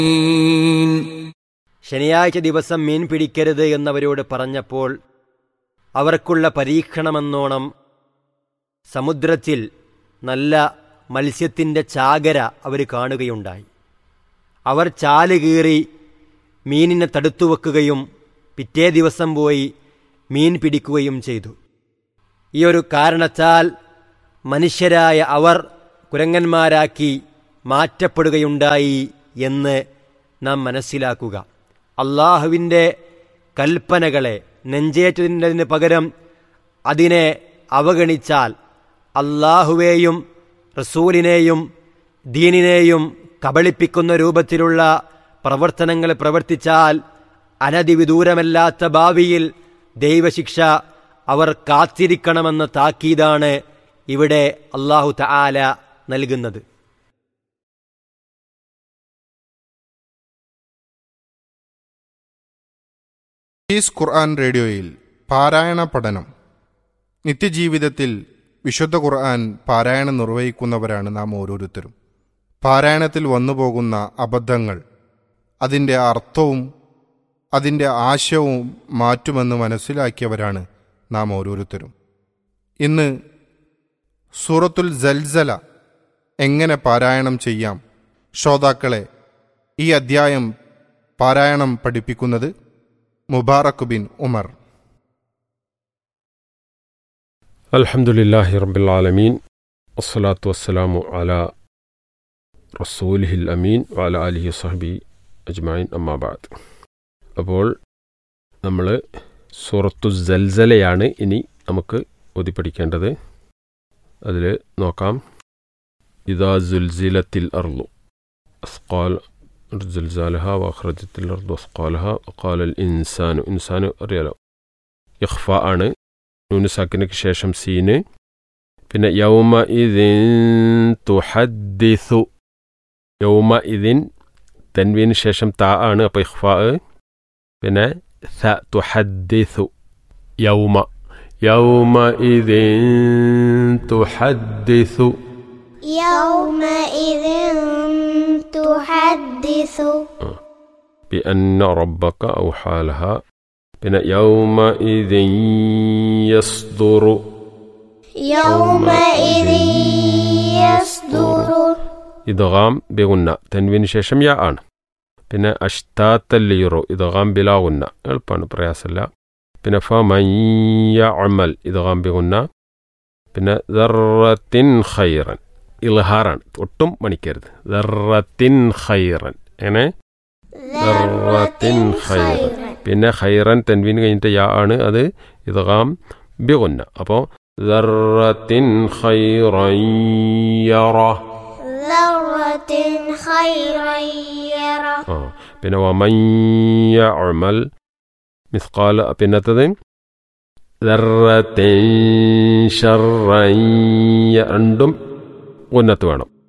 ശനിയാഴ്ച ദിവസം മീൻ പിടിക്കരുത് എന്നവരോട് പറഞ്ഞപ്പോൾ അവർക്കുള്ള പരീക്ഷണമെന്നോണം സമുദ്രത്തിൽ നല്ല മത്സ്യത്തിൻ്റെ ചാകര അവർ കാണുകയുണ്ടായി അവർ ചാല് കീറി മീനിനെ തടുത്തു വെക്കുകയും പിറ്റേ ദിവസം പോയി മീൻ പിടിക്കുകയും ചെയ്തു ഈ ഒരു കാരണത്താൽ മനുഷ്യരായ അവർ കുരങ്ങന്മാരാക്കി മാറ്റപ്പെടുകയുണ്ടായി എന്ന് നാം മനസ്സിലാക്കുക അള്ളാഹുവിൻ്റെ കൽപ്പനകളെ നെഞ്ചേറ്റതിന് പകരം അതിനെ അവഗണിച്ചാൽ അള്ളാഹുവേയും റസൂലിനെയും ദീനിനെയും കബളിപ്പിക്കുന്ന രൂപത്തിലുള്ള പ്രവർത്തനങ്ങൾ പ്രവർത്തിച്ചാൽ അനതിവിദൂരമല്ലാത്ത ഭാവിയിൽ ദൈവശിക്ഷ അവർ കാത്തിരിക്കണമെന്ന താക്കീതാണ് ഇവിടെ അള്ളാഹു തആല നൽകുന്നത് ഈസ് ഖുർആൻ റേഡിയോയിൽ പാരായണ പഠനം നിത്യജീവിതത്തിൽ വിശുദ്ധ ഖുർആൻ പാരായണം നിർവഹിക്കുന്നവരാണ് നാം ഓരോരുത്തരും പാരായണത്തിൽ വന്നുപോകുന്ന അബദ്ധങ്ങൾ അതിൻ്റെ അർത്ഥവും അതിൻ്റെ ആശയവും മാറ്റുമെന്ന് മനസ്സിലാക്കിയവരാണ് നാം ഓരോരുത്തരും ഇന്ന് സൂറത്തുൽ ജൽസല എങ്ങനെ പാരായണം ചെയ്യാം ശ്രോതാക്കളെ ഈ അദ്ധ്യായം പാരായണം പഠിപ്പിക്കുന്നത് മുബാറക് ബിൻ ഉമർ الحمد لله رب العالمين والصلاة والسلام على റസൂലിഹി അമീൻ വാല അലിഹി സഹബി അജ്മായിൻ അമ്മാബാദ് അപ്പോൾ നമ്മൾ സൂറത്തു ജൽസലയാണ് ഇനി നമുക്ക് ഓതി പഠിക്കേണ്ടത് അതിൽ നോക്കാം ഇതാ ജുൽസിലത്തിൽ അർലു അസ്കാൽ ജൽസാലഹ വഖ്റജത്തിൽ അർദു അസ്കാലഹ ഖാലൽ ഇൻസാനു ഇൻസാനു അറിയാലോ ഇഖ്ഫ ആണ് നൂന് സാക്കിനക്ക് ശേഷം സീന് പിന്നെ യൗമ ഇതിൻ തുഹദ്ദിസു യൗമ ഇതിൻ തൻവീന് ശേഷം താ ആണ് അപ്പോൾ ഇഖ്ഫാ പിന്നെ സ തുഹദ്ദിസു യൗമ യൗമ ഇതിൻ തുഹദ്ദിസു يومئذ تحدث بأن ربك أوحى لها പിന്നെ يومئذ يصدر يومئذ يصدر ഇദ്ഗാം ബിഗുന്ന തെൻവിന് ശേഷം യാ ആണ് പിന്നെ അഷ്താത്തല്ലീറോ ഇദ്ഗാം ബിലാഗുന്ന എളുപ്പമാണ് പ്രയാസമില്ല പിന്നെ ഫമയ്യ അമൽ ഇദ്ഗാം ബിഗുന്ന പിന്നെ ദറത്തിൻ ഖൈറൻ ഇൽഹാറാണ് ഒട്ടും മണിക്കരുത് ദറത്തിൻ ഖൈറൻ എങ്ങനെ ദറത്തിൻ ഖൈറൻ പിന്നെ ഖൈറൻ തെൻവിന് കഴിഞ്ഞിട്ട് യാ ആണ് അത് ഇദ്ഗാം ബിഗുന്ന അപ്പോൾ ദറത്തിൻ ഖൈറൻ യറ ذرة خيرا يره ആ പിന്നെ വമയ്യ അമൽ മിസ്കാൽ പിന്നത്തത് ദർറത്തിൻ ശർറൻ യ- രണ്ടും ഉന്നത്ത് വേണം